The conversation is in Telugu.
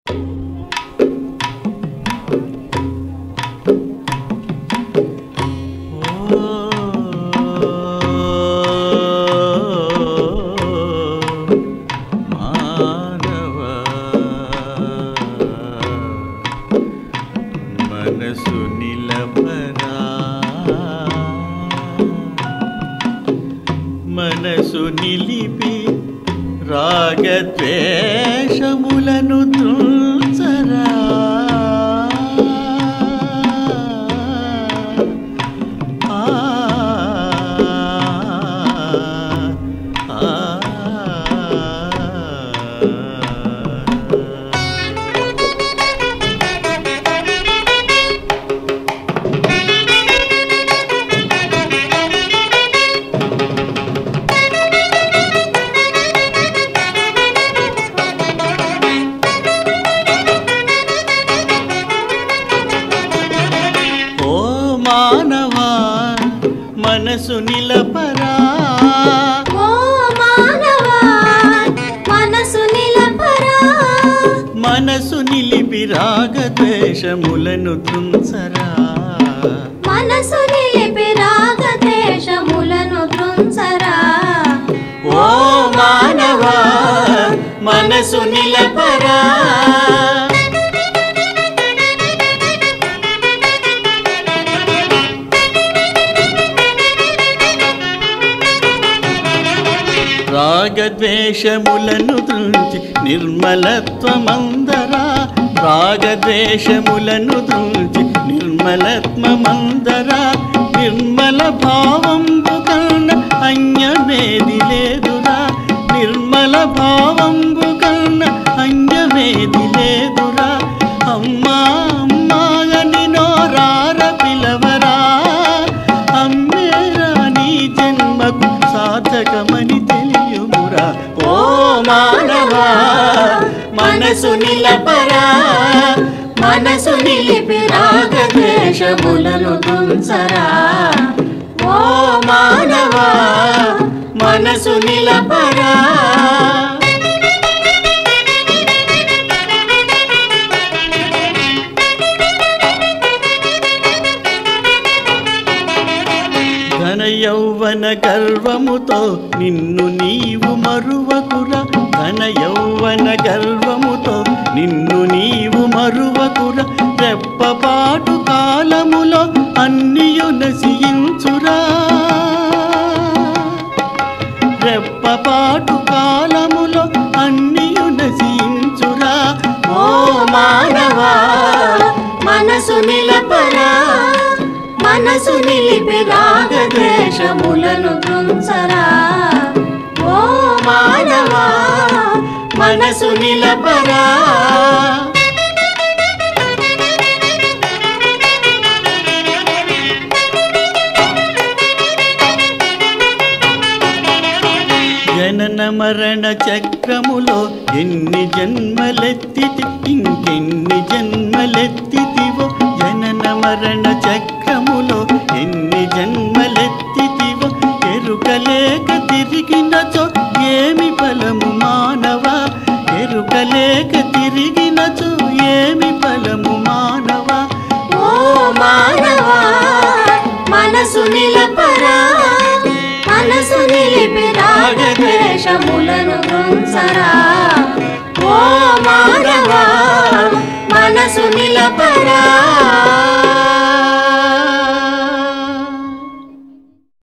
మనసు నిలపరా మనసు నిలిపి రాగద్వేషములను త్రుల్చరా ఆ, ఆ, ఆ. ఓ మానవా మనసు నిలపరా ఓ మానవా మనసు నిలపరా మనసు నిలిపి రాగద్వేషములను తుంచరా మనసు నిలిపి రాగదేశములను త్రుంచరా ఓ మానవా మనసు నిలపరా రాగద్వేషములను తుంచి నిర్మలత్వమందరా రాగద్వేషములను తుంచి నిర్మలత్వమందరా నిర్మల భావంబు కన్న అన్యమేది లేదురా నిర్మల భావంబు కన్న అన్యమేది లేదురా అమ్మా అమ్మాగని నోరార పిలవరా అమ్మేరా నీ జన్మకు సార్థకమని తెలియమురా ఓ మానవా మనసు నిలపరా మనసు నిలిపి రాగద్వేషములను తుంచరా ఓ మానవా మనసు నిలపరా ఘన యౌవన గర్వముతో నిన్ను నీవు మరువకురా ఘన యౌవన గర్వముతో నిన్ను నీవు మరువకురా రెప్పపాటు కాలములో అన్నియు నశించురా రెప్పపాటు కాలములో అన్నియు నశించురా ఓ మానవా మనసు నిలపరా మనసు నిలిపి రాగదేశములను త్రుంచరా ఓ మానవా మనసు నిలపరా జనన మరణ చక్రములో ఎన్ని జన్మలెత్తితి ఇంకెన్ని జన్మలెత్తితివో జనన మరణ చక్రములో ఎన్ని జన్మలెత్తితివో ఎరుకలేక తిరిగినచో ఏమి ఫలము మానవా ఎరుకలేక తిరిగినచో ఏమి ఫలము మానవా ఓ మానవా మనసు నిలపరా మనసు నిలిపి రాగద్వేషములను త్రుంచరా ఓ మానవా మనసు నిలపరా